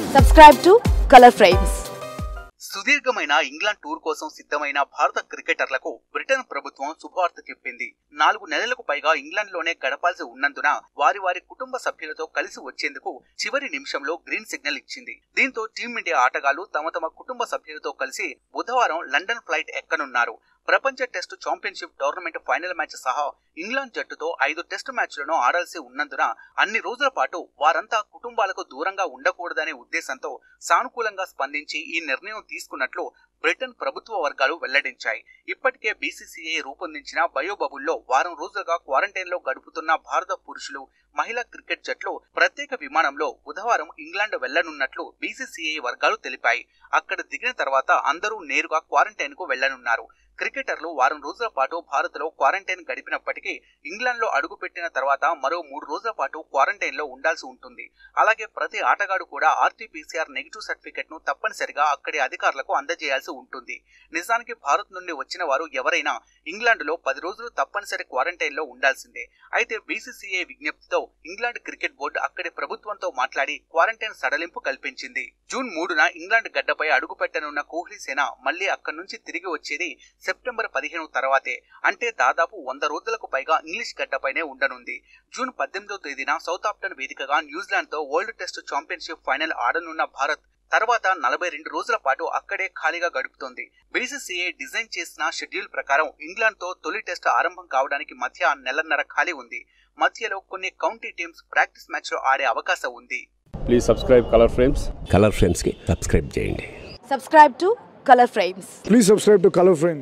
Subscribe to Color Frames. సుదీర్ఘమైన England tour కోసం సిద్ధమైన భారత క్రికెటర్లకు బ్రిటన్ ప్రభుత్వం శుభవార్త చెప్పింది నాలుగు నెలలకు పైగా ఇంగ్లాండ్ లోనే గడపాల్సి ఉన్నందున వారి వారి కుటుంబ సభ్యులతో కలిసి వచ్చేందుకు చివరి నిమిషంలో గ్రీన్ సిగ్నల్ ఇచ్చింది దీంతో టీమిండియా ఆటగాళ్లు తమ తమ కుటుంబ సభ్యులతో కలిసి బుధవారం లండన్ ఫ్లైట్ ఎక్కనున్నారు ప్రపంచ test championship tournament final match సహా ఇంగ్లాండ్ జట్టుతో ఐదు టెస్టు మ్యాచ్లను ఆడాల్సి ఉన్నందున అన్ని రోజుల పాటు వారంతా కుటుంబాలకు దూరంగా ఉండకూడదనే ఉద్దేశంతో సానుకూలంగా స్పందించి ఈ నిర్ణయం తీసుకున్నట్లు బ్రిటన్ ప్రభుత్వ వర్గాలు వెల్లడించాయి ఇప్పటికే బీసీసీఐ రూపొందించిన బయోబబుల్లో వారం రోజులుగా క్వారంటైన్ లో గడుపుతున్న భారత పురుషులు మహిళా క్రికెట్ జట్లు ప్రత్యేక విమానంలో బుధవారం ఇంగ్లాండ్ వెళ్లనున్నట్లు బీసీసీఐ వర్గాలు తెలిపాయి అక్కడ దిగిన తర్వాత అందరూ నేరుగా క్వారంటైన్ కు వెళ్లనున్నారు క్రికెటర్లు వారం రోజుల పాటు భారత్ లో క్వారంటైన్ గడిపినప్పటికీ ఇంగ్లాండ్ లో అడుగుపెట్టిన తర్వాత మరో మూడు రోజుల పాటు క్వారంటైన్ లో ఉండాల్సి ఉంటుంది అలాగే ప్రతి ఆటగాడు కూడా ఆర్టీపీసీఆర్ నెగిటివ్ సర్టిఫికెట్ ను తప్పనిసరిగా అక్కడి అధికారులకు అందజేయాల్సి ఉంటుంది నిజానికి భారత్ నుండి వచ్చిన వారు ఎవరైనా ఇంగ్లాండ్ లో పది రోజులు తప్పనిసరి క్వారంటైన్ లో ఉండాల్సిందే అయితే బీసీసీఐ విజ్ఞప్తితో ఇంగ్లాండ్ క్రికెట్ బోర్డు అక్కడి ప్రభుత్వంతో మాట్లాడి క్వారంటైన్ సడలింపు కల్పించింది జూన్ మూడున ఇంగ్లాండ్ గడ్డపై అడుగుపెట్టనున్న కోహ్లీ సేన మళ్లీ అక్కడి నుంచి తిరిగి వచ్చేది సెప్టెంబర్ పదిహేను తర్వాతే అంటే దాదాపు వంద రోజులకు పైగా ఇంగ్లీష్ గడ్డపైనే ఉండనుంది జూన్ పద్దెనిమిదో తేదీన సౌత్ ఆఫ్టన్ వేదికగా న్యూజిలాండ్ తో వరల్డ్ టెస్ట్ ఛాంపియన్షిప్ ఫైనల్ ఆడనున్న భారత్ తర్వాత నలభై రెండు రోజుల పాటు అక్కడే ఖాళీగా గడుపుతోంది బీసీసీఐ డిజైన్ చేసిన షెడ్యూల్ ప్రకారం ఇంగ్లాండ్ తో తొలి టెస్ట్ ఆరంభం కావడానికి మధ్య నెలన్నర ఖాళీ ఉంది మధ్యలో కొన్ని కౌంటీ టీమ్స్ ప్రాక్టీస్ మ్యాచ్ లో ఆడే అవకాశం ఉంది please subscribe Color Frames Color ఫ్రేమ్స్కి సబ్స్క్రైబ్ చేయండి Subscribe to Color Frames. Please subscribe to Color Frame.